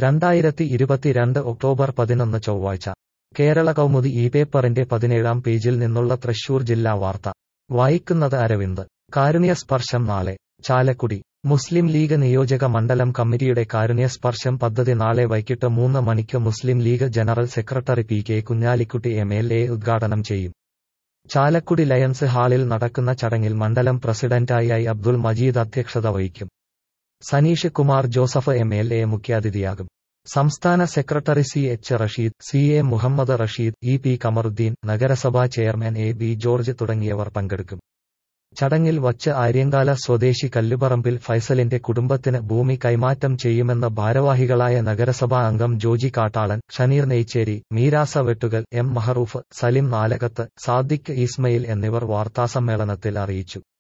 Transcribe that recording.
രണ്ടായിരത്തി ഇരുപത്തിരണ്ട് ഒക്ടോബർ പതിനൊന്ന് ചൊവ്വാഴ്ച കേരള കൗമുദി ഈ പേപ്പറിന്റെ പതിനേഴാം പേജിൽ നിന്നുള്ള തൃശൂർ ജില്ലാ വാർത്ത വായിക്കുന്നത് അരവിന്ദ് കാരുണ്യ സ്പർശം നാളെ ചാലക്കുടി മുസ്ലിം ലീഗ് നിയോജക മണ്ഡലം കമ്മിറ്റിയുടെ കാരുണ്യ സ്പർശം പദ്ധതി നാളെ വൈകിട്ട് മൂന്ന് മണിക്ക് Muslim League general secretary P K Kunhalikutty M L A ഉദ്ഘാടനം ചെയ്യും ചാലക്കുടി ലയൺസ് ഹാളിൽ നടക്കുന്ന ചടങ്ങിൽ മണ്ഡലം പ്രസിഡന്റായി ഐ അബ്ദുൾ മജീദ് അധ്യക്ഷത വഹിക്കും Saneesh Kumar Joseph M L A മുഖ്യാതിഥിയാകും സംസ്ഥാന secretary C H Rasheed C A Muhammad Rasheed E P Kamaruddin നഗരസഭാ ചെയർമാൻ എ ബി ജോർജ് തുടങ്ങിയവർ പങ്കെടുക്കും ചടങ്ങിൽ വച്ച് ആര്യങ്കാല സ്വദേശി കല്ലുപറമ്പിൽ ഫൈസലിന്റെ കുടുംബത്തിന് ഭൂമി കൈമാറ്റം ചെയ്യുമെന്ന് ഭാരവാഹികളായ നഗരസഭാ അംഗം ജോജി കാട്ടാളൻ ഷനീർ നെയ്ച്ചേരി മീരാസ വെട്ടുകൽ എം മഹറൂഫ് സലിം നാലകത്ത് സാദിഖ് ഇസ്മയിൽ എന്നിവർ വാർത്താസമ്മേളനത്തിൽ അറിയിച്ചു